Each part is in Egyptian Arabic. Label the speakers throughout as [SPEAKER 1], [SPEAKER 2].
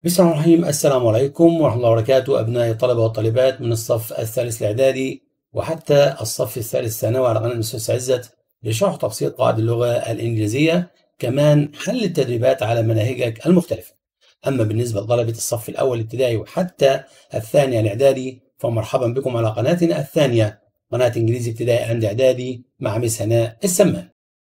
[SPEAKER 1] بسم الله الرحمن الرحيم السلام عليكم ورحمة الله وبركاته أبناء الطلبة والطالبات من الصف الثالث الإعدادي وحتى الصف الثالث ثانوي على قناة الأستاذ عزت لشرح تفصيل قواعد اللغة الإنجليزية كمان حل التدريبات على مناهجك المختلفة أما بالنسبة لطلبة الصف الأول الابتدائي وحتى الثاني الإعدادي فمرحبا بكم على قناتنا الثانية قناة إنجليزي ابتدائي عند إعدادي مع مس هناء السمان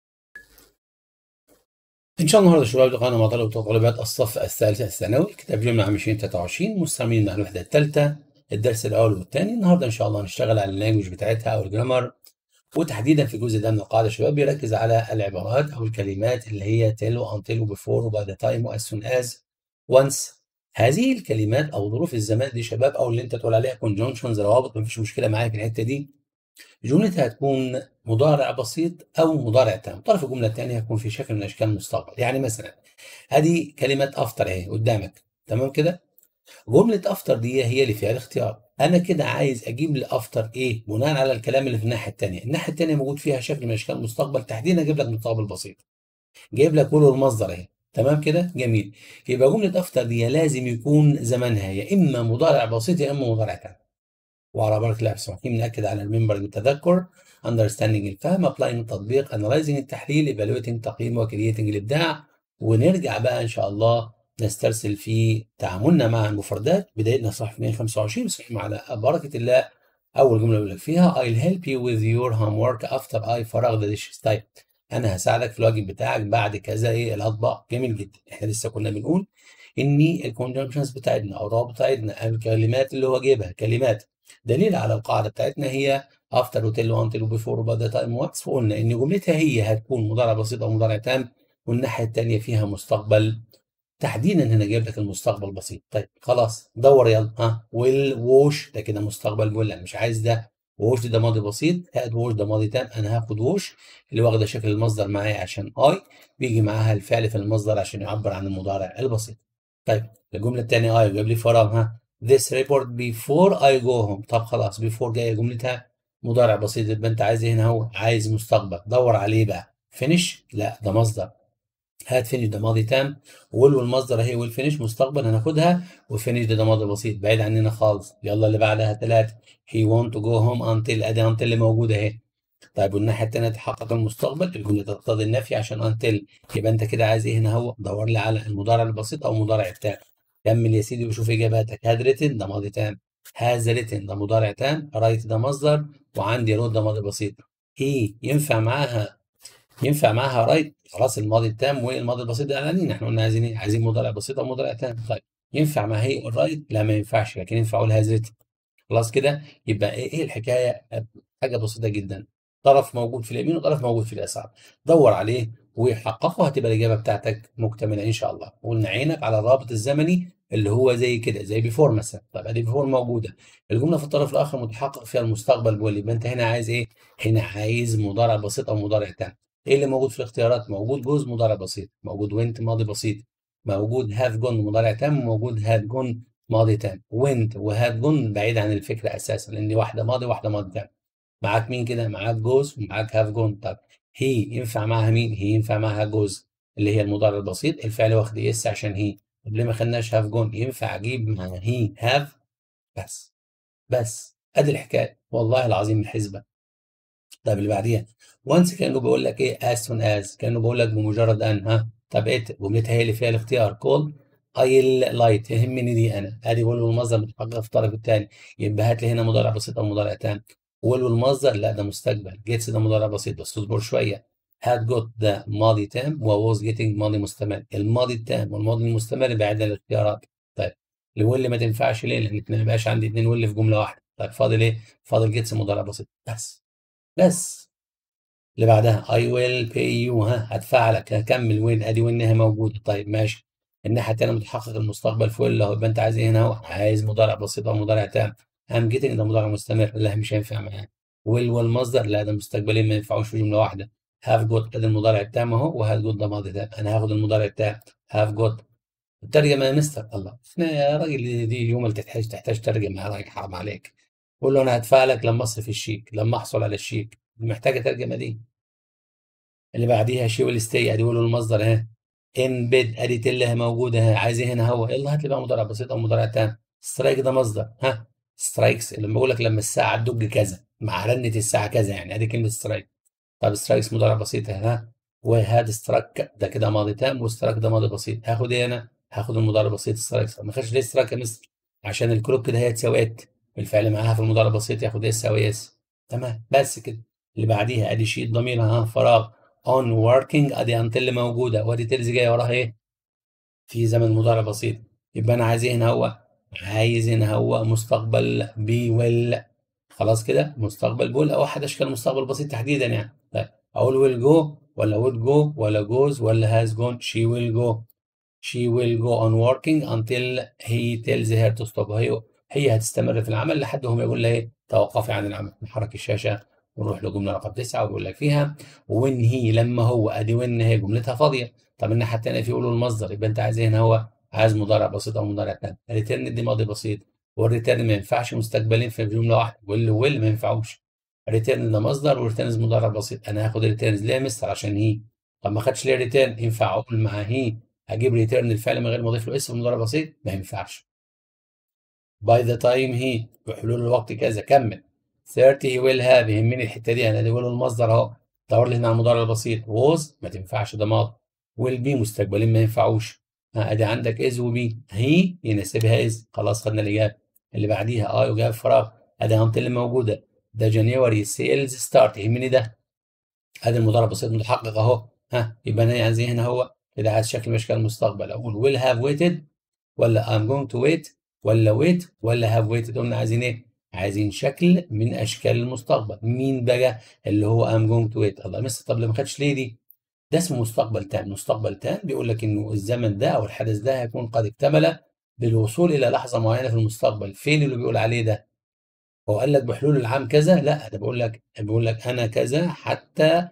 [SPEAKER 1] ان شاء الله النهارده شباب لقاءنا مع طلبه وطالبات الصف الثالث الثانوي كتاب جمله عام 2023 مستعملين مع الوحده الثالثه الدرس الاول والثاني النهارده ان شاء الله هنشتغل على اللانجوج بتاعتها او الجرامر وتحديدا في الجزء ده من القاعده شباب بيركز على العبارات او الكلمات اللي هي تيل وانتل وبيفور وبعد تايم واز سون از وانس هذه الكلمات او ظروف الزمان دي شباب او اللي انت تقول عليها كونجونشنز روابط مفيش مشكله معايا في الحته دي جملتها هتكون مضارع بسيط او مضارع تام طرف الجمله الثانيه هيكون في شكل من اشكال المستقبل يعني مثلا ادي كلمه افتر اهي قدامك تمام كده جمله افتر دي هي اللي فيها الاختيار انا كده عايز اجيب لافتر ايه بناء على الكلام اللي في الناحيه الثانيه الناحيه الثانيه موجود فيها شكل من اشكال المستقبل تحديدا اجيب لك مستقبل بسيط جايب لك ولو المصدر اهي تمام كده جميل يبقى جمله افتر دي لازم يكون زمنها يا اما مضارع بسيط يا اما مضارع تام وعلى بركة الله سامحين نأكد على الممبر التذكر understanding الفهم applying التطبيق analyzing التحليل evaluating تقييم وكرييتنج الإبداع ونرجع بقى إن شاء الله نسترسل في تعاملنا مع المفردات بدايتنا صح 225 بس على بركة الله أول جملة بقول لك فيها I'll help you with your homework after I فرغ the dishes طيب أنا هساعدك في الواجب بتاعك بعد كذا إيه الأطباق جميل جدا إحنا لسه كنا بنقول إن الكونجنكشنز بتاعتنا أو الروابط بتاعتنا الكلمات اللي هو جايبها كلمات دليل على القاعده بتاعتنا هي افتر وتل وانتل وبيفور وبعد تايم واتس وقلنا ان جملتها هي هتكون مضارع بسيط او مضارع تام والناحيه الثانيه فيها مستقبل تحديدا هنا جايب لك المستقبل بسيط طيب خلاص دور يلا ها ويل ووش ده كده مستقبل ويل انا مش عايز ده ووش ده ماضي بسيط هاد ووش ده ماضي تام انا هاخد ووش اللي واخده شكل المصدر معايا عشان اي بيجي معاها الفعل في المصدر عشان يعبر عن المضارع البسيط طيب الجمله الثانيه اي جاب لي فراغ ها this report before I go home طب خلاص before جايه جملتها مضارع بسيط يبقى انت عايز هنا هو عايز مستقبل دور عليه بقى finish لا ده مصدر هات finish ده ماضي تام ويل والمصدر اهي والفينش مستقبل هناخدها وفينش ده, ده ماضي بسيط بعيد عننا خالص يلا اللي بعدها ثلاثة he want to go home until ادي until اللي موجودة اهي طيب والناحية التانية تحقق المستقبل الجملة تقتضي النفي عشان until يبقى انت كده عايز ايه هنا هو دور لي على المضارع البسيط او المضارع التام كمل يا سيدي وشوف اجاباتك هاد ريتن ده ماضي تام هاز ريتن ده مضارع تام رايت ده مصدر وعندي رود ده ماضي بسيط هي ينفع معاها ينفع معاها رايت خلاص الماضي التام والماضي البسيط ده اعلانين احنا قلنا عايزين ايه عايزين مضارع بسيط او مضارع تام طيب ينفع مع هي الرايت لا ما ينفعش لكن ينفع اقول هاز ريتن خلاص كده يبقى ايه, إيه الحكايه حاجه بسيطه جدا طرف موجود في اليمين وطرف موجود في اليسار دور عليه وحققه هتبقى الاجابه بتاعتك مكتمله ان شاء الله قلنا عينك على الرابط الزمني اللي هو زي كده زي بيفور مثلا طب ادي بيفور موجوده الجمله في الطرف الاخر متحقق فيها المستقبل بيقول يبقى انت هنا عايز ايه هنا عايز مضارع بسيط او مضارع تام ايه اللي موجود في الاختيارات موجود جوز مضارع بسيط موجود وينت ماضي بسيط موجود هاف جون مضارع تام موجود هاد جون ماضي تام وينت وهاد جون بعيد عن الفكره اساسا لان واحده ماضي واحده ماضي تام معاك مين كده معاك جوز ومعاك هاف جون طب هي ينفع معاها مين هي ينفع معاها جوز اللي هي المضارع البسيط الفعل واخد اس عشان هي طب ليه ما خدناش هاف جون ينفع اجيب مع هي هاف بس بس ادي الحكايه والله العظيم الحسبه طب اللي بعديها وانس كانه بيقول لك ايه as soon as كانه بيقول لك بمجرد ان ها طب ايه جملتها هي اللي فيها الاختيار كول ايل لايت يهمني دي انا ادي بقول المصدر متحقق في الطرف الثاني يبقى هات لي هنا مضارع بسيط او مضارع تام ويل والمصدر لا ده مستقبل جيتس ده مضارع بسيط بس اصبر شويه had got ده ماضي تام و was getting ماضي مستمر الماضي التام والماضي المستمر بعد الاختيارات طيب الويل ما تنفعش ليه لان ما يبقاش عندي اثنين ويل في جمله واحده طيب فاضل ايه فاضل جيتس مضارع بسيط بس بس اللي بعدها I will pay you ها هدفع لك هكمل وين ادي وينها موجوده طيب ماشي الناحيه الثانيه متحقق المستقبل في ويل اهو يبقى انت عايز ايه هنا اهو عايز مضارع بسيط او مضارع تام I'm getting ده مضارع مستمر لا مش هينفع معايا will والمصدر لا ده مستقبلين ما ينفعوش في جمله واحده have got ادي المضارع التام اهو وهاف got ده ماضي تام انا هاخد المضارع التام have got الترجمه يا مستر الله احنا يا راجل دي جمل تحتاج تحتاج ترجمه يا راجل حرام عليك قول له انا هدفع لك لما اصرف الشيك لما احصل على الشيك محتاجه ترجمه دي اللي بعديها شي ويل ستي ادي له المصدر اهي امبيد ادي تل موجوده اهي عايز ايه هنا هو يلا هات لي بقى مضارع بسيط او مضارع تام سترايك ده مصدر ها سترايكس اللي بقول لك لما الساعه تدج كذا مع رنه الساعه كذا يعني ادي كلمه سترايك طب سترايكس مضارع بسيط ها وهاد ستراك ده كده ماضي تام وستراك ده ماضي بسيط هاخد ايه انا هاخد المضارع البسيط سترايكس ما خدش ليه ستراك يا مستر عشان الكروك كده هي تساويات الفعل معاها في المضارع البسيط ياخد ايه تساوي اس تمام بس كده اللي بعديها ادي شيء ضمير ها فراغ on working ادي انتل موجوده وادي تلز جايه وراها ايه في زمن مضارع بسيط يبقى انا عايز ايه هنا هو عايز هنا هو مستقبل بي ويل خلاص كده مستقبل بول او احد اشكال المستقبل بسيط تحديدا يعني طيب اقول ويل جو ولا would go ولا goes ولا has gone she will go she will go on working until he tells her to stop هي هي هتستمر في العمل لحد هم يقول لها ايه توقفي عن العمل نحرك الشاشه ونروح لجمله رقم تسعه ويقول لك فيها وين هي لما هو ادي وين هي جملتها فاضيه طب الناحيه الثانيه في يقولوا المصدر يبقى انت عايز هنا هو عايز مضارع بسيط او مضارع تام الريتيرن دي ماضي بسيط والريتيرن ما ينفعش مستقبلين في جمله واحده ويل ويل ما ينفعوش ريتيرن ده مصدر وريتيرنز مضارع بسيط انا هاخد ريتيرنز ليه يا مستر عشان هي طب ما خدش ليه ريتيرن ينفع اقول مع هي اجيب ريتيرن الفعل من غير ما اضيف له اسم مضارع بسيط ما ينفعش باي ذا تايم هي بحلول الوقت كذا كمل 30 هي ويل هاف يهمني الحته دي انا دي ويل المصدر اهو دور لي هنا على المضارع البسيط ووز ما تنفعش ده ماضي ويل بي مستقبلين ما ينفعوش ادي عندك از وبي هي يناسبها از خلاص خدنا الاجابه اللي بعديها اي وجاب فراغ ادي هانت اللي موجوده ده جانيوري سيلز ستارت يهمني ده ادي المضارع بسيط متحقق اهو ها يبقى انا عايز هنا هو كده عايز شكل من اشكال المستقبل اقول will have waited ولا I'm going to wait ولا wait ولا have waited قلنا عايزين ايه؟ عايزين شكل من اشكال المستقبل مين بقى اللي هو I'm going to wait الله مستر طب ما خدش ليه دي؟ ده اسمه مستقبل تام مستقبل تام بيقول لك انه الزمن ده او الحدث ده هيكون قد اكتمل بالوصول الى لحظه معينه في المستقبل فين اللي بيقول عليه ده؟ هو قال لك بحلول العام كذا لا ده بقول لك بيقول لك انا كذا حتى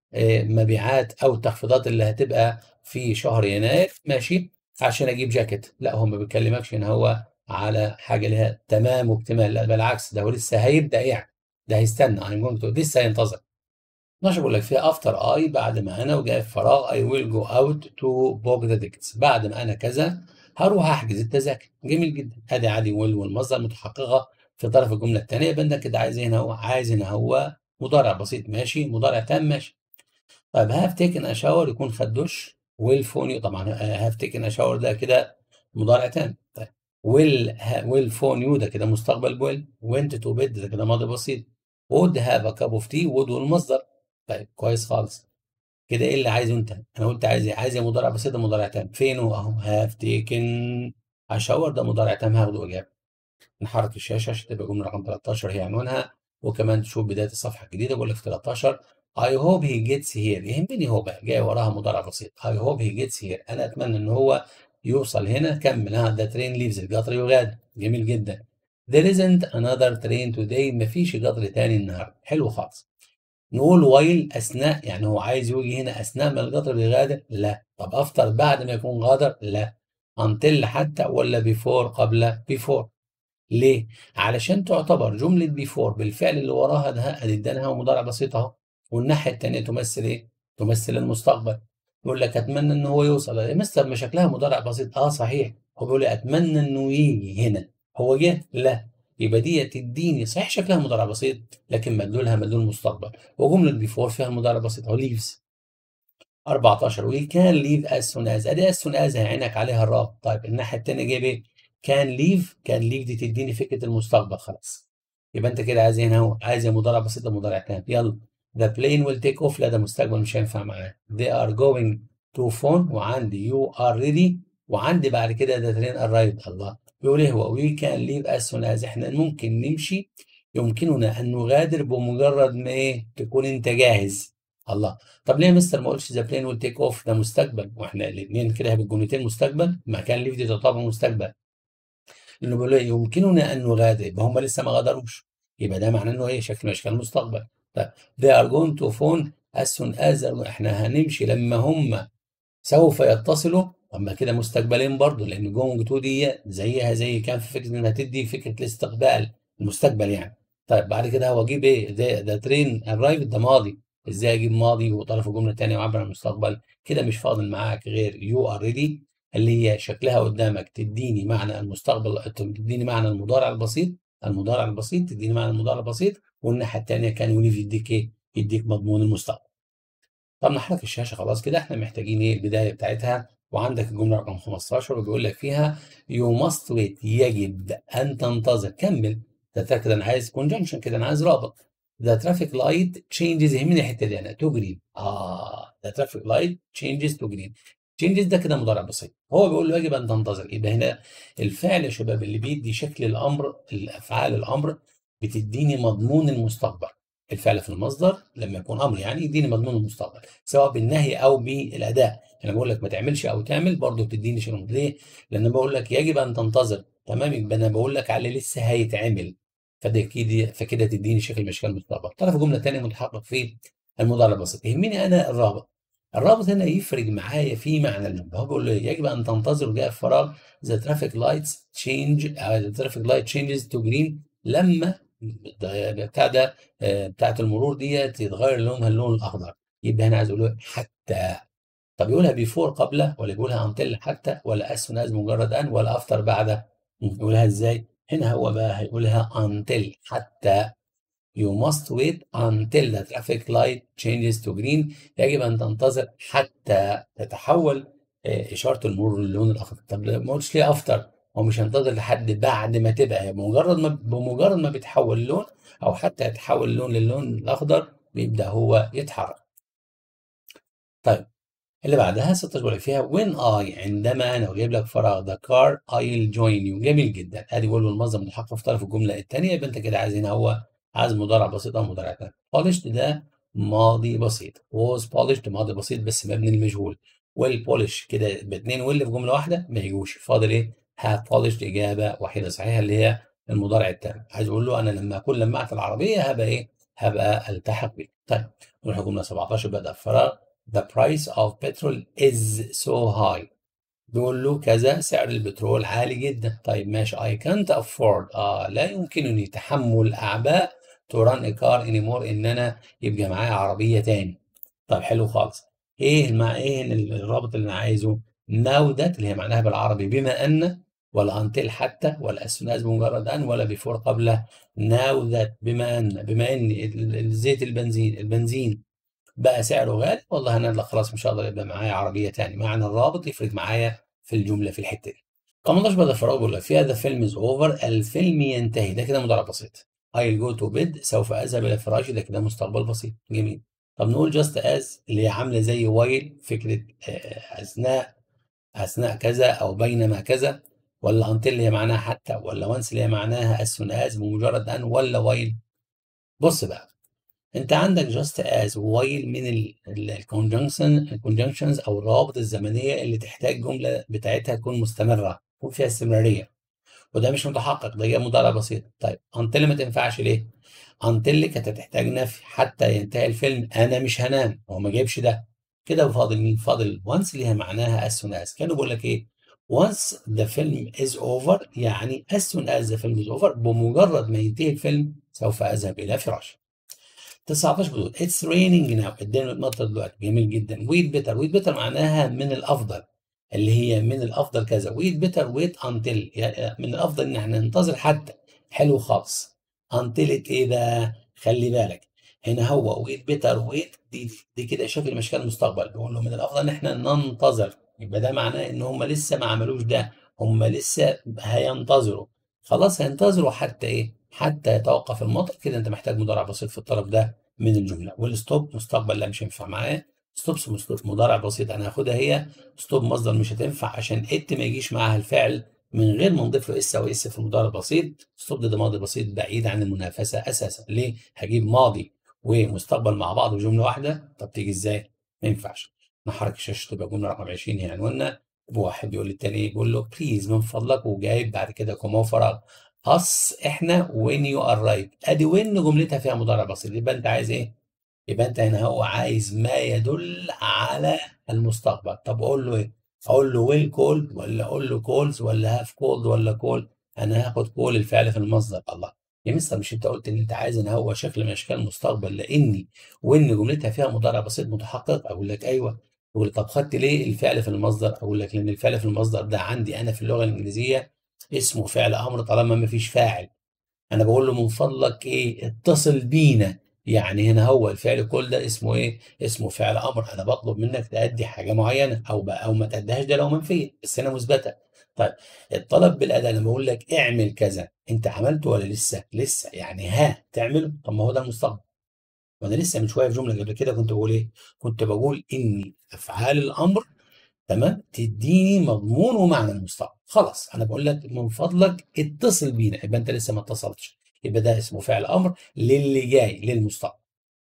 [SPEAKER 1] مبيعات او التخفيضات اللي هتبقى في شهر يناير ماشي عشان اجيب جاكيت لا هو ما بيكلمكش ان هو على حاجه لها تمام واكتمال لا بالعكس ده هو لسه هيبدا يعني ده هيستنى I'm going to لسه هينتظر 12 بقول لك فيها افتر اي بعد ما انا وجاي فراغ I will go out to book the tickets بعد ما انا كذا هروح احجز التذاكر جميل جدا ادي عادي ويل والمصدر متحققه في طرف الجمله الثانيه يبقى انت كده عايز هنا هو عايز هنا هو مضارع بسيط ماشي مضارع تام ماشي طيب هاف تيكن اشاور يكون خد دش ويل فون طبعا هاف تيكن اشاور ده كده مضارع تام طيب ويل ويل فون يو ده كده مستقبل ويل وينت تو بيد ده كده ماضي بسيط وود هاف ا كاب اوف تي وود والمصدر طيب كويس خالص كده ايه اللي عايزه انت انا قلت عايز ايه عايز مضارع بسيط مضارع تام فين هو اهو هاف تيكن اشاور ده مضارع تام هاخده اجابه نحرك الشاشه عشان تبقى جمله رقم 13 هي عنوانها وكمان تشوف بدايه الصفحه الجديده بقول لك 13 I hope he gets here يهمني هو بقى جاي وراها مضارع بسيط I hope he gets here انا اتمنى ان هو يوصل هنا كمل ها ده ترين ليفز القطر يغادر جميل جدا There isn't another train today مفيش قطر تاني النهارده حلو خالص نقول while اثناء يعني هو عايز يجي هنا اثناء ما القطر بيغادر لا طب افتر بعد ما يكون غادر لا until حتى ولا before قبل before ليه؟ علشان تعتبر جملة بيفور بالفعل اللي وراها ده اديناها مضارع بسيط اهو والناحية التانية تمثل ايه؟ تمثل المستقبل يقول لك اتمنى ان هو يوصل يا مستر ما شكلها مضارع بسيط اه صحيح هو بيقول لي اتمنى انه يجي هنا هو جه؟ لا يبقى دي تديني صحيح شكلها مضارع بسيط لكن مدلولها مدلول مستقبل وجملة بيفور فيها مضارع بسيط اهو ليفز 14 وي كان ليف از سون از ادي از سون از عينك عليها الراب طيب الناحية التانية جايب ايه؟ كان ليف كان ليف دي تديني فكره المستقبل خلاص يبقى انت كده عايز هنا اهو عايز مضارع بسيط مضارع تام يلا ذا بلين ويل تيك اوف لا ده مستقبل مش هينفع معاه they are going to phone وعندي you are ready وعندي بعد كده ده ترين arrived الله بيقول ايه هو we can leave as soon as احنا ممكن نمشي يمكننا ان نغادر بمجرد ما ايه تكون انت جاهز الله طب ليه يا مستر ما قلتش ذا بلين ويل تيك اوف ده مستقبل واحنا الاثنين كده بالجملتين مستقبل ما كان ليف دي تعتبر مستقبل لانه بيقول يمكننا ان نغادر يبقى هم لسه ما غادروش يبقى ده معناه انه ايه شكل من اشكال المستقبل طيب they are going to phone as soon as احنا هنمشي لما هم سوف يتصلوا اما كده مستقبلين برضه لان جونج تو دي زيها زي كان في فكره انها تدي فكره الاستقبال المستقبل يعني طيب بعد كده هو اجيب ايه ده ده ترين الرايف ده ماضي ازاي اجيب ماضي وطرف الجمله الثانيه يعبر عن المستقبل كده مش فاضل معاك غير يو ار ريدي اللي هي شكلها قدامك تديني معنى المستقبل تديني معنى المضارع البسيط المضارع البسيط تديني معنى المضارع البسيط والناحيه الثانيه كان يوليف يديك ايه؟ يديك مضمون المستقبل. طب نحرك الشاشه خلاص كده احنا محتاجين ايه البدايه بتاعتها وعندك الجمله رقم 15 وبيقول لك فيها يو ماست ويت يجب ان تنتظر كمل ده كده انا عايز كونجنكشن كده انا عايز رابط The traffic light changes يهمني الحته دي انا تو جرين اه The traffic light changes to green changes ده كده مضارع بسيط هو بيقول له يجب ان تنتظر يبقى هنا الفعل يا شباب اللي بيدي شكل الامر الافعال الامر بتديني مضمون المستقبل الفعل في المصدر لما يكون امر يعني يديني مضمون المستقبل سواء بالنهي او بالاداء انا بقول لك ما تعملش او تعمل برضه بتديني شيء ليه؟ لان بقول لك يجب ان تنتظر تمام يبقى انا بقول لك على لسه هيتعمل فده كده فكده تديني شكل من اشكال المستقبل طرف جمله ثانيه متحقق في المضارع البسيط يهمني انا الرابط الرابط هنا يفرق معايا في معنى الجمله هو بيقول له يجب ان تنتظر جاء في فراغ ذا ترافيك لايتس تشينج ذا ترافيك لايت تشينجز تو جرين لما بتاع ده بتاعت المرور ديت يتغير لونها اللون الاخضر يبقى هنا عايز اقول له حتى طب يقولها بيفور قبل ولا يقولها انتل حتى ولا اس از مجرد ان ولا افتر بعد يقولها ازاي هنا هو بقى هيقولها until حتى you must wait until the traffic light changes to green يجب أن تنتظر حتى تتحول إشارة المرور للون الأخضر طب ما قلتش ليه أفتر هو مش هينتظر لحد بعد ما تبقى بمجرد ما بمجرد ما بيتحول اللون أو حتى يتحول اللون للون الأخضر بيبدأ هو يتحرك طيب اللي بعدها 16 بيقول لك فيها when I عندما انا وجايب لك فراغ the car I'll join you جميل جدا ادي بقول المصدر متحقق في طرف الجمله الثانيه يبقى انت كده عايز هنا هو عايز مضارع بسيط او مضارع تاني polished ده ماضي بسيط was polished ماضي بسيط بس مبني للمجهول well polish كده باثنين واللي في جمله واحده ما يجوش فاضل ايه have polished اجابه وحيده صحيحه اللي هي المضارع التام عايز اقول له انا لما اكون لمعت العربيه هبقى ايه هبقى التحق بيه طيب نروح الجمله 17 بدا فراغ the price of petrol is so high بيقول له كذا سعر البترول عالي جدا طيب ماشي I can't afford آه لا يمكنني تحمل أعباء to run a car anymore إن أنا يبقى معايا عربية تاني طيب حلو خالص إيه المع إيه الرابط اللي أنا عايزه now that اللي هي معناها بالعربي بما أن ولا until حتى ولا as soon as بمجرد أن ولا before قبله now that بما أن بما أن الزيت البنزين البنزين بقى سعره غالي والله انا خلاص مش هقدر يبقى معايا عربيه تاني معنى الرابط يفرق معايا في الجمله في الحته دي 18 بدل فراغ بيقول لك فيها ذا فيلم از اوفر الفيلم ينتهي ده كده مضارع بسيط I'll go to bed سوف اذهب الى فراشي ده كده مستقبل بسيط جميل طب نقول جاست از اللي هي عامله زي وايل فكره اثناء اثناء كذا او بينما كذا ولا انتل اللي هي معناها حتى ولا وانس اللي هي معناها as soon as بمجرد ان ولا وايل بص بقى انت عندك just as while من الكونجنكشن الكونجنكشنز او الروابط الزمنيه اللي تحتاج جمله بتاعتها تكون مستمره يكون فيها استمراريه وده مش متحقق ده جاي مضارع بسيط طيب until ما تنفعش ليه؟ until كانت هتحتاج نفي حتى ينتهي الفيلم انا مش هنام هو ما جايبش ده كده فاضل مين؟ فاضل once اللي هي معناها as soon as كانوا بيقول لك ايه؟ once the film is over يعني as soon as the film is over بمجرد ما ينتهي الفيلم سوف اذهب الى فراشي 19 بتقول اتس رينينج ناو الدنيا بتمطر دلوقتي جميل جدا ويت بيتر ويت بيتر معناها من الافضل اللي هي من الافضل كذا ويت بيتر ويت انتل يعني من الافضل ان احنا ننتظر حتى حلو خالص انتل ايه ده خلي بالك هنا هو ويت بيتر ويت دي, دي كده شكل من اشكال المستقبل بيقول له من الافضل ان احنا ننتظر يبقى ده معناه ان هم لسه ما عملوش ده هم لسه هينتظروا خلاص هينتظروا حتى ايه حتى يتوقف المطر كده انت محتاج مضارع بسيط في الطرف ده من الجمله والستوب مستقبل لا مش هينفع معاه ستوبس مضارع بسيط انا هاخدها هي ستوب مصدر مش هتنفع عشان ات ما يجيش معاها الفعل من غير ما نضيف له اس او اس في المضارع البسيط ستوب ده, ده ماضي بسيط بعيد عن المنافسه اساسا ليه هجيب ماضي ومستقبل مع بعض في جمله واحده طب تيجي ازاي ما ينفعش نحرك الشاشه تبقى جمله رقم 20 هي عنواننا واحد يقول للتاني يقول له بليز من فضلك وجايب بعد كده كوما وفراغ us احنا when you arrive ادي when جملتها فيها مضارع بسيط يبقى انت عايز ايه؟ يبقى انت هنا هو عايز ما يدل على المستقبل طب اقول له ايه؟ اقول له will called ولا اقول له calls ولا have called ولا call انا هاخد call الفعل في المصدر الله يا مستر مش انت قلت ان انت عايز ان هو شكل من اشكال المستقبل لاني وان جملتها فيها مضارع بسيط متحقق اقول لك ايوه تقول لي طب خدت ليه الفعل في المصدر اقول لك لان الفعل في المصدر ده عندي انا في اللغه الانجليزيه اسمه فعل امر طالما ما فيش فاعل انا بقول له من فضلك ايه اتصل بينا يعني هنا هو الفعل كل ده اسمه ايه اسمه فعل امر انا بطلب منك تأدي حاجه معينه او بقى او ما تأديهاش ده لو منفيه بس هنا مثبته طيب الطلب بالاداء لما بقول لك اعمل كذا انت عملته ولا لسه لسه يعني ها تعمله طب ما هو ده المستقبل وانا لسه من شويه في جمله قبل كده كنت بقول ايه كنت بقول ان افعال الامر تمام تديني مضمون ومعنى المستقبل خلاص انا بقول لك من فضلك اتصل بينا يبقى انت لسه ما اتصلتش يبقى ده اسمه فعل امر للي جاي للمستقبل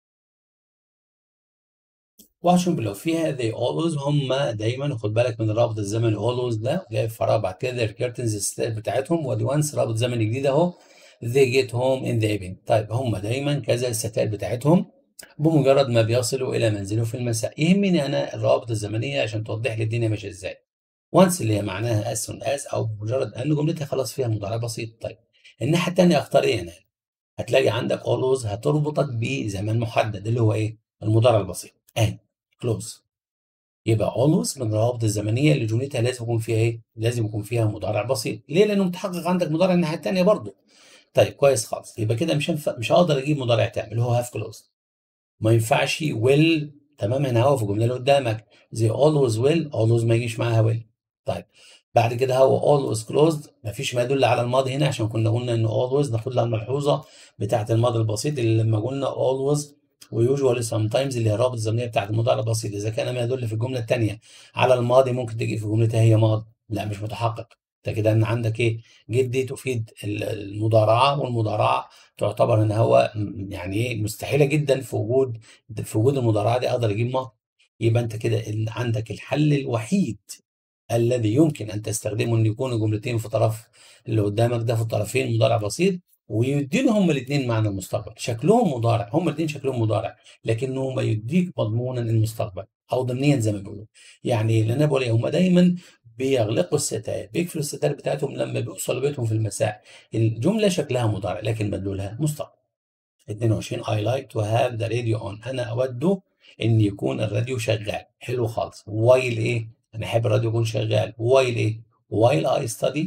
[SPEAKER 1] وعشان لو فيها they always هم دايما خد بالك من الرابط الزمني always ده جاي في فراغ بعد كده الكيرتنز بتاعتهم ودي وانس رابط زمني جديد اهو they get home in the evening طيب هم دايما كذا الستائر بتاعتهم بمجرد ما بيصلوا الى منزله في المساء يهمني انا الروابط الزمنيه عشان توضح لي الدنيا ماشيه ازاي وانس اللي هي معناها as soon as او بمجرد ان جملتها خلاص فيها مضارع بسيط طيب الناحيه الثانيه اختار ايه هنا هتلاقي عندك always هتربطك بزمن محدد اللي هو ايه المضارع البسيط اهي close يبقى always من الروابط الزمنيه اللي جملتها لازم يكون فيها ايه لازم يكون فيها مضارع بسيط ليه لانه متحقق عندك مضارع الناحيه الثانيه برضه طيب كويس خالص يبقى كده مش هنف... مش هقدر اجيب مضارع تام اللي هو have closed ما ينفعش will تمام هنا اهو في الجمله اللي قدامك زي always will always ما يجيش معاها will طيب بعد كده هو always closed ما فيش ما يدل على الماضي هنا عشان كنا قلنا ان always ناخد لها الملحوظه بتاعه الماضي البسيط اللي لما قلنا always ويوجوالي سام تايمز اللي هي الرابط الزمنيه بتاعت المضارع البسيط اذا كان ما يدل في الجمله الثانيه على الماضي ممكن تيجي في جملتها هي ماضي لا مش متحقق ده كده ان عندك ايه جد دي تفيد المضارعه والمضارعه تعتبر ان هو يعني ايه مستحيله جدا في وجود في وجود المضارعه دي اقدر اجيب ماضي يبقى انت كده عندك الحل الوحيد الذي يمكن ان تستخدمه ان يكونوا جملتين في طرف اللي قدامك ده في الطرفين مضارع بسيط ويدينهم هما الاثنين معنى المستقبل شكلهم مضارع هما الاثنين شكلهم مضارع لكنه ما يديك مضمونا المستقبل او ضمنيا زي ما بيقولوا يعني اللي انا بقول ايه هما دايما بيغلقوا الستائر بيقفلوا الستائر بتاعتهم لما بيوصلوا بيتهم في المساء الجمله شكلها مضارع لكن مدلولها مستقبل 22 I like to have the radio on انا اود ان يكون الراديو شغال حلو خالص while ايه انا احب الراديو يكون شغال while ايه while I study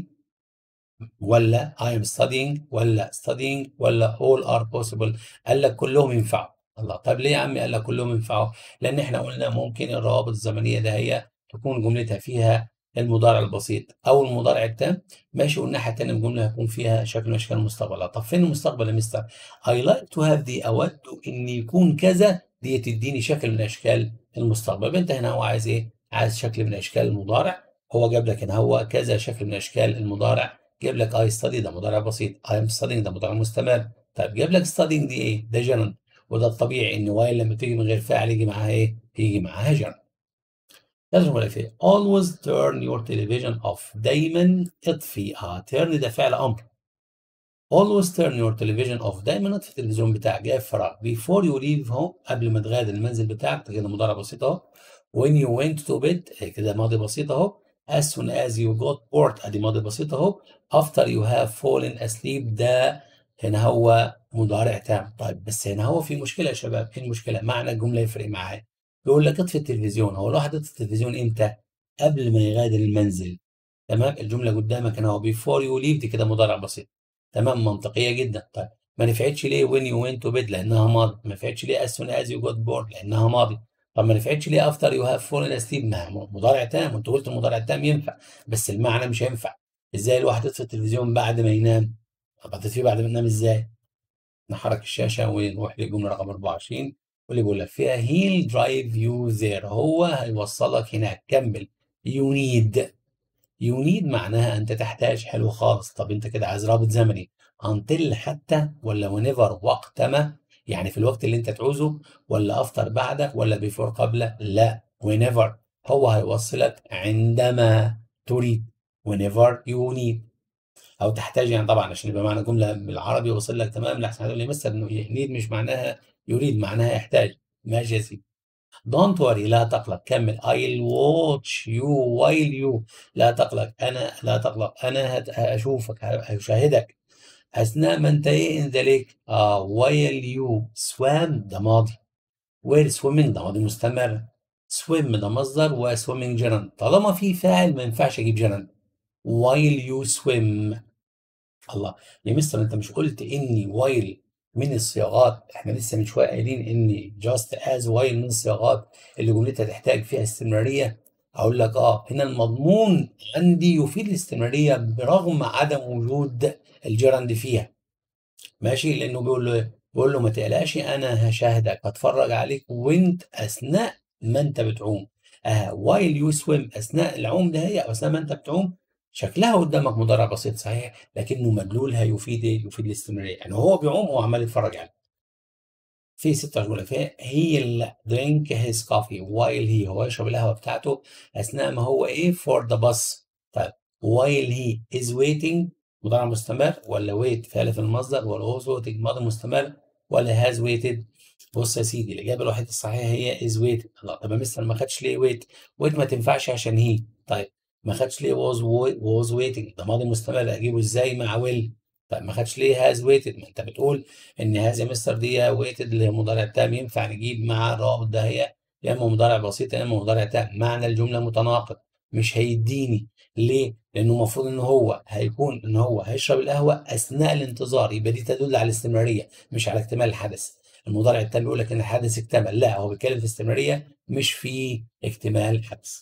[SPEAKER 1] ولا I am studying ولا studying ولا all are possible قال لك كلهم ينفعوا الله طب ليه يا عمي قال لك كلهم ينفعوا لان احنا قلنا ممكن الروابط الزمنيه ده هي تكون جملتها فيها المضارع البسيط او المضارع التام ماشي والناحيه الثانيه الجمله هيكون فيها شكل من اشكال المستقبل طب فين المستقبل يا مستر I like to have دي اود ان يكون كذا دي تديني شكل من اشكال المستقبل انت هنا هو عايز ايه عايز شكل من اشكال المضارع هو جاب لك هنا هو كذا شكل من اشكال المضارع جاب لك I study ده مضارع بسيط I am studying ده مضارع مستمر طيب جاب لك studying دي ايه ده جنرال وده الطبيعي ان while لما تيجي من غير فاعل يجي معاها ايه يجي معاها جنرال لازم ولا فيه always turn your television off دايما اطفي اه turn ده فعل امر always turn your television off دايما اطفي التلفزيون بتاعك جاي في فراغ before you leave home قبل ما تغادر المنزل بتاعك ده كده مضارع بسيط اهو when you went to bed كده ماضي بسيط اهو as soon as you got bored ادي ماضي بسيط اهو after you have fallen asleep ده هنا هو مضارع تام طيب بس هنا هو في مشكله يا شباب ايه المشكله معنى الجمله يفرق معايا بيقول لك اطفي التلفزيون هو الواحد يطفي التلفزيون امتى قبل ما يغادر المنزل تمام الجمله قدامك هنا هو before you leave دي كده مضارع بسيط تمام منطقيه جدا طيب ما نفعتش ليه when you went to bed لانها ماضي ما نفعتش ليه as soon as you got bored لانها ماضي طب ما نفعتش ليه after you have fallen asleep ما مضارع تام وانت قلت المضارع التام ينفع بس المعنى مش هينفع ازاي الواحد يطفي التلفزيون بعد ما ينام طب هتطفيه بعد ما ينام ازاي نحرك الشاشه ونروح للجمله رقم 24 واللي بيقول لك فيها هيل درايف يو ذير هو هيوصلك هناك كمل يو نيد يو نيد معناها انت تحتاج حلو خالص طب انت كده عايز رابط زمني انتل حتى ولا ونيفر وقتما يعني في الوقت اللي انت تعوزه ولا افتر بعده ولا بيفور قبله لا whenever هو هيوصلك عندما تريد whenever you need او تحتاج يعني طبعا عشان يبقى معنى جمله بالعربي وصل لك تمام لحسن هتقول لي مستر انه نيد مش معناها يريد معناها يحتاج ماشي يا سيدي Don't worry لا تقلق كمل I'll watch you while you لا تقلق أنا لا تقلق أنا هشوفك هشاهدك اثناء ما انت ايه ان ذا ليك اه while you swam ده ماضي were swimming ده ماضي مستمر swim ده مصدر و swimming جرند طالما في فاعل ما ينفعش اجيب جرند while you swim الله يا مستر انت مش قلت اني while من الصياغات احنا لسه من شويه قايلين ان just as while من الصياغات اللي جملتها تحتاج فيها استمراريه اقول لك اه هنا المضمون عندي يفيد الاستمراريه برغم عدم وجود الجرند فيها ماشي لانه بيقول له بيقول له ما تقلقش انا هشاهدك هتفرج عليك وانت اثناء ما انت بتعوم اه while you swim اثناء العوم ده هي او اثناء ما انت بتعوم شكلها قدامك مضارع بسيط صحيح لكنه مدلولها يفيد ايه؟ يفيد الاستمراريه يعني هو بيعوم هو عمال يتفرج عليه في ستة جملة فيها هي اللي drink his coffee while he هو يشرب القهوة بتاعته أثناء ما هو إيه for the bus طيب while he is waiting مضارع مستمر ولا wait فعل في المصدر ولا was waiting ماضي مستمر ولا has waited بص يا سيدي الإجابة الوحيدة الصحيحة هي is waiting الله طب يا مستر ما خدش ليه wait wait ما تنفعش عشان هي طيب ما خدش ليه was was waiting ده ماضي مستمر أجيبه إزاي مع will طيب ما خدش ليه هاز ويتد ما انت بتقول ان هاز يا مستر دي ويتد اللي هي مضارع تام ينفع نجيب مع الروابط ده هي يا اما مضارع بسيط يا اما مضارع تام معنى الجمله متناقض مش هيديني ليه؟ لانه المفروض ان هو هيكون ان هو هيشرب القهوه اثناء الانتظار يبقى دي تدل على الاستمراريه مش على اكتمال الحدث المضارع التام بيقول لك ان الحدث اكتمل لا هو بيتكلم في استمراريه مش في اكتمال الحدث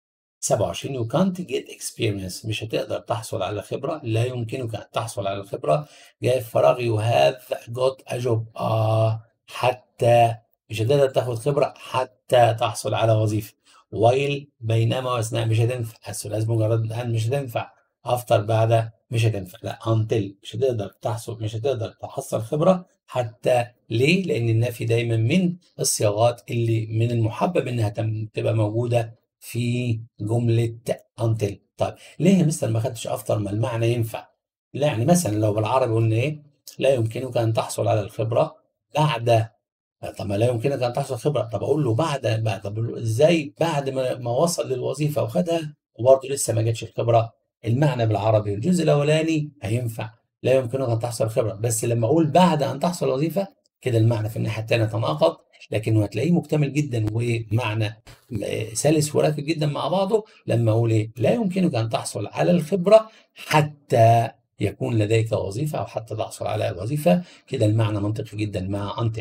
[SPEAKER 1] 27 you can't get experience مش هتقدر تحصل على خبرة لا يمكنك أن تحصل على الخبرة جاي في فراغ you have got a job آه حتى مش هتقدر تاخد خبرة حتى تحصل على وظيفة while بينما وأثناء مش هتنفع الثلاث مجرد الآن مش هتنفع after بعد مش هتنفع لا until مش هتقدر تحصل مش هتقدر تحصل خبرة حتى ليه؟ لأن النفي دايما من الصياغات اللي من المحبب إنها تبقى موجودة في جملة until طيب ليه يا مستر ما خدتش أفطر ما المعنى ينفع لا يعني مثلا لو بالعربي قلنا إيه لا يمكنك أن تحصل على الخبرة بعد طب ما لا يمكنك أن تحصل خبرة طب أقول له بعد بعد طب إزاي بعد ما, ما وصل للوظيفة وخدها وبرضه لسه ما جاتش الخبرة المعنى بالعربي الجزء الأولاني هينفع لا يمكنك أن تحصل خبرة بس لما أقول بعد أن تحصل وظيفة كده المعنى في الناحية الثانية تناقض لكنه هتلاقيه مكتمل جدا ومعنى سلس ورافق جدا مع بعضه لما اقول ايه لا يمكنك ان تحصل على الخبره حتى يكون لديك وظيفه او حتى تحصل على وظيفه كده المعنى منطقي جدا مع انت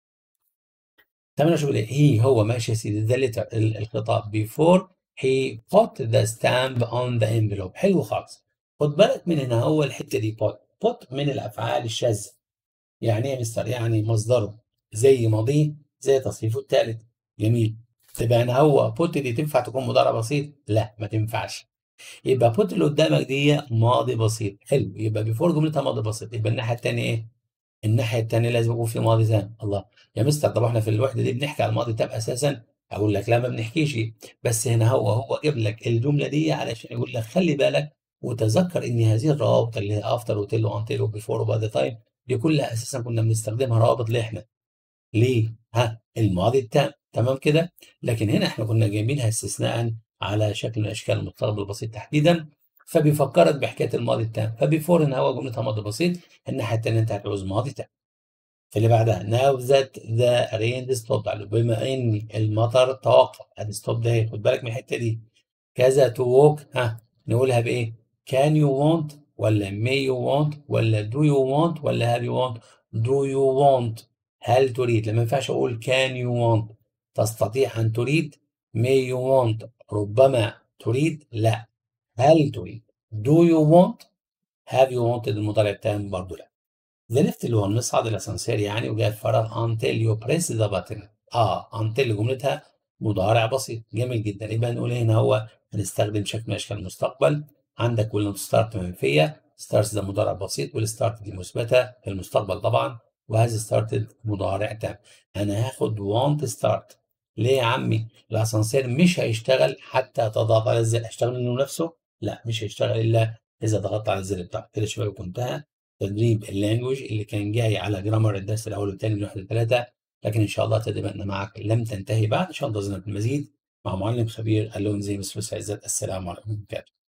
[SPEAKER 1] تمام شوف هي هو ماشي يا سيدي ده لتر الخطاب before he put the stamp on the envelope حلو خالص خد بالك من هنا هو الحته دي put put من الافعال الشاذه يعني ايه يا مستر يعني مصدره زي ماضيه زي تصريفه الثالث جميل تبقى انا هو بوت دي تنفع تكون مضارع بسيط لا ما تنفعش يبقى بوت اللي قدامك دي ماضي بسيط حلو يبقى بيفور جملتها ماضي بسيط يبقى الناحيه الثانيه ايه الناحيه الثانيه لازم يكون في ماضي تام الله يا مستر طب احنا في الوحده دي بنحكي على الماضي تام اساسا اقول لك لا ما بنحكيش بس هنا هو هو جاب لك الجمله دي علشان يقول لك خلي بالك وتذكر ان هذه الروابط اللي هي افتر وتيل وانتيل وبيفور وبعد تايم دي كلها اساسا كنا بنستخدمها روابط لاحنا ليه؟ ها الماضي التام تمام كده؟ لكن هنا احنا كنا جايبينها استثناء على شكل من اشكال المطلب البسيط تحديدا فبيفكرك بحكايه الماضي التام فبيفور ان هو جملتها ماضي بسيط الناحيه الثانيه انت هتعوز ماضي تام فاللي بعدها now that the rain stopped بما ان المطر توقف ادي ستوب ده خد بالك من الحته دي كذا to walk ها نقولها بايه؟ can you want ولا may you want ولا do you want ولا have you want do you want هل تريد لما ينفعش اقول can you want تستطيع ان تريد may you want ربما تريد لا هل تريد do you want have you wanted المضارع التام برضه لا the lift اللي هو المصعد الاسانسير يعني وجاء فراغ until you press the button اه until جملتها مضارع بسيط جميل جدا يبقى نقول هنا هو هنستخدم شكل من اشكال المستقبل عندك will not start منفيه starts ده مضارع بسيط والستارت دي مثبته في المستقبل طبعا وهذا ستارتد مضارع تام انا هاخد want start ليه يا عمي الاسانسير مش هيشتغل حتى تضغط على الزر هيشتغل منه نفسه لا مش هيشتغل الا اذا ضغطت على الزر بتاعه كده يا شباب انتهى تدريب اللانجوج اللي كان جاي على جرامر الدرس الاول والثاني من واحد لثلاثه لكن ان شاء الله تدريباتنا معك لم تنتهي بعد ان شاء الله انتظرنا المزيد مع معلم خبير اللون زي مستر عزت السلام عليكم وبركاته